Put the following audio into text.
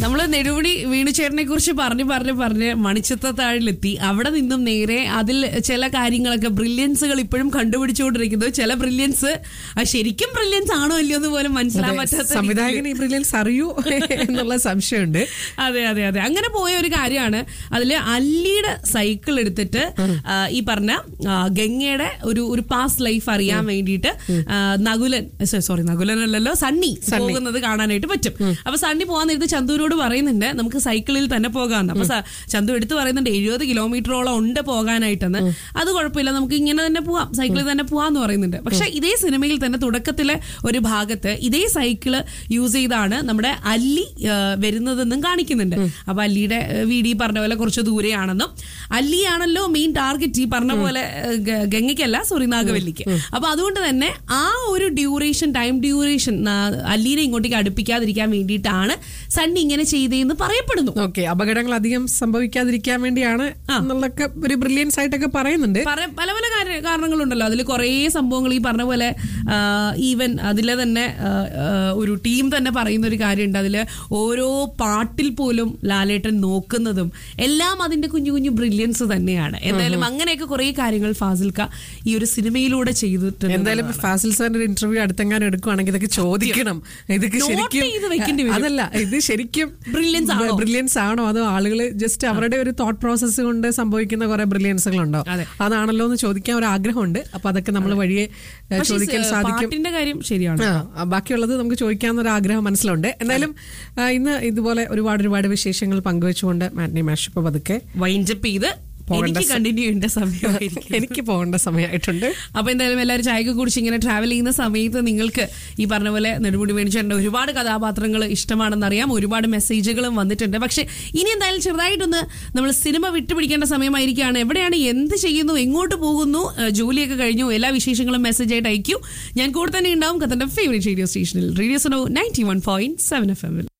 നമ്മള് നെടുമുടി വീണുചേട്ടനെ കുറിച്ച് പറഞ്ഞു പറഞ്ഞു പറഞ്ഞ് മണിച്ചത്താഴിലെത്തി അവിടെ നിന്നും നേരെ അതിൽ ചില കാര്യങ്ങളൊക്കെ ബ്രില്യൻസുകൾ ഇപ്പോഴും കണ്ടുപിടിച്ചുകൊണ്ടിരിക്കുന്നു ചില ബ്രില്യൻസ് ശരിക്കും ബ്രില്യൻസ് ആണോ അല്ലയോ എന്ന് പോലും മനസ്സിലാൻ പറ്റാത്ത രീതിയിൽ. സംവിധായകൻ ഈ ബ്രില്യൻസ് അറിയൂ എന്നുള്ള സംശയമുണ്ട് അതെ അതെ അതെ അങ്ങനെ പോയ ഒരു കാര്യമാണ് അതില് അല്ലിയുടെ സൈക്കിൾ എടുത്തിട്ട് ആ, ഈ പറഞ്ഞ ആ, ഗംഗയുടെ ഒരു ഒരു പാസ്റ്റ് ലൈഫ് അറിയാൻ വേണ്ടിയിട്ട് ആ, നകുലൻ സോറി നകുലൻ അല്ലല്ലോ സണ്ണി പോകുന്നത് കാണാനായിട്ട് പറ്റും അപ്പൊ സണ്ണി പോകാൻ നേരത്ത് ചന്തുവിനോട് പറയുന്നുണ്ട് നമുക്ക് സൈക്കിളിൽ തന്നെ പോകാമെന്ന് അപ്പൊ സ- ചന്തു എടുത്ത് പറയുന്നുണ്ട് എഴുപത് കിലോമീറ്ററോളം ഉണ്ട് പോകാനായിട്ടെന്ന് അത് കുഴപ്പമില്ല നമുക്ക് ഇങ്ങനെ തന്നെ പോവാം സൈക്കിളിൽ തന്നെ പോവാന്ന് പറയുന്നുണ്ട് പക്ഷെ ഇതേ സിനിമയിൽ തന്നെ തുടക്കത്തിലെ ഒരു ഭാഗത്ത് ഇതേ സൈക്കിള് യൂസ് ചെയ്താണ് നമ്മുടെ അല്ലി ആ, വരുന്നതെന്നും കാണിക്കുന്നുണ്ട് അപ്പൊ അല്ലിയുടെ ആ, വീട് ഈ പറഞ്ഞ പോലെ കുറച്ച് ദൂരെയാണെന്നും അല്ലിയാണല്ലോ മെയിൻ ടാർഗറ്റ് ഈ പറഞ്ഞ പോലെ ആ, ഗ- ഗംഗയ്ക്കല്ല സോറി നാഗവല്ലിക്ക് അപ്പൊ അതുകൊണ്ട് തന്നെ ആ ഒരു ഡ്യൂറേഷൻ ടൈം ഡ്യൂറേഷൻ അല്ലീനെ ഇങ്ങോട്ടേക്ക് അടുപ്പിക്കാതിരിക്കാൻ വേണ്ടിയിട്ടാണ് സണ്ണി ഇങ്ങനെ ചെയ്തതെന്ന് പറയപ്പെടുന്നു ഓക്കെ അപകടങ്ങൾ അധികം സംഭവിക്കാതിരിക്കാൻ വേണ്ടിയാണ് എന്നുള്ളൊക്കെ ഒരു ബ്രില്യൻസ് ആയിട്ടൊക്കെ പറയുന്നുണ്ട് പറ- പല പല കാര്യ- കാരണങ്ങളുണ്ടല്ലോ അതിൽ കുറേ സംഭവങ്ങൾ ഈ പറഞ്ഞ പോലെ ഈവൻ അതിലെ തന്നെ ആ, ആ, ഒരു ടീം തന്നെ പറയുന്ന ഒരു കാര്യമുണ്ട് അതിൽ ഓരോ പാട്ടിൽ പോലും ലാലേട്ടൻ നോക്കുന്നതും എല്ലാം അതിന്റെ കുഞ്ഞു കുഞ്ഞു ബ്രില്യൻസ് തന്നെയാണ് എന്തായാലും അങ്ങനെയൊക്കെ കുറേ കാര്യങ്ങൾ ഫാസിൽക്ക ഈ ഒരു സിനിമയിലൂടെ ചെയ്തിട്ടുണ്ട് എന്തായാലും ഫാസിൽ സാറിന്റെ ഒരു ഇന്റർവ്യൂ അടുത്തെങ്ങാനും എടുക്കുവാണെങ്കിൽ ഇതൊക്കെ ചോദിക്കണം ഇതൊക്കെ Note ശരിക്കും ചെയ്ത് വെക്കേണ്ടി വരും. അതല്ല ഇത് ശരിക്കും Brilliance ആണോ? ബ്രില്യൻസ് ആണോ അതോ ആളുകൾ ജസ്റ്റ് അവരുടെ ഒരു തോട്ട് പ്രോസസ്സ് കൊണ്ട് സംഭവിക്കുന്ന കുറെ ബ്രില്യൻസുകളുണ്ടോ അതെ. അതാണല്ലോ എന്ന് ചോദിക്കാൻ ഒരു ആഗ്രഹമുണ്ട് അപ്പൊ അതൊക്കെ നമ്മൾ വഴിയെ ഏഹ്, പക്ഷേ ചോദിക്കാൻ സാധിക്കും പാട്ടിന്റെ കാര്യം ശരിയാണ് ആ, ആ, ബാക്കിയുള്ളത് നമുക്ക് ചോദിക്കാവുന്ന ഒരു ആഗ്രഹം മനസ്സിലുണ്ട് എന്തായാലും ആ, ഇന്ന് ഇതുപോലെ ഒരുപാട് ഒരുപാട് വിശേഷങ്ങൾ പങ്കുവെച്ചുകൊണ്ട് മാറ്റ്നി മാഷപ്പ് പതുക്കെ വൈൻഡപ്പ് ചെയ്ത് പോകേണ്ട എനിക്ക് കണ്ടിന്യൂ ചെയ്യേണ്ട സമയമായിരിക്കും എനിക്ക് പോകേണ്ട സമയമായിട്ടുണ്ട് അപ്പൊ എന്തായാലും എല്ലാവരും ചായക്ക് കുടിച്ച് ഇങ്ങനെ ട്രാവൽ ചെയ്യുന്ന സമയത്ത് നിങ്ങൾക്ക് ഈ പറഞ്ഞ പോലെ നെടുമുടി മേടിച്ചേണ്ട ഒരുപാട് കഥാപാത്രങ്ങൾ ഇഷ്ടമാണെന്നറിയാം ഒരുപാട് മെസ്സേജുകളും വന്നിട്ടുണ്ട് പക്ഷെ ഇനി എന്തായാലും ചെറുതായിട്ടൊന്ന് നമ്മൾ സിനിമ വിട്ടുപിടിക്കേണ്ട സമയമായിരിക്കുകയാണ് എവിടെയാണ് എന്ത് ചെയ്യുന്നു എങ്ങോട്ട് പോകുന്നു ഏഹ് ജോലിയൊക്കെ കഴിഞ്ഞു എല്ലാ വിശേഷങ്ങളും മെസ്സേജ് ആയിട്ട് അയക്കൂ ഞാൻ കൂടെ തന്നെ ഉണ്ടാവും കത്തന്റെ ഫേവറേറ്റ് റേഡിയോ സ്റ്റേഷനിൽ radio so ninety one point seven F എമ്മിൽ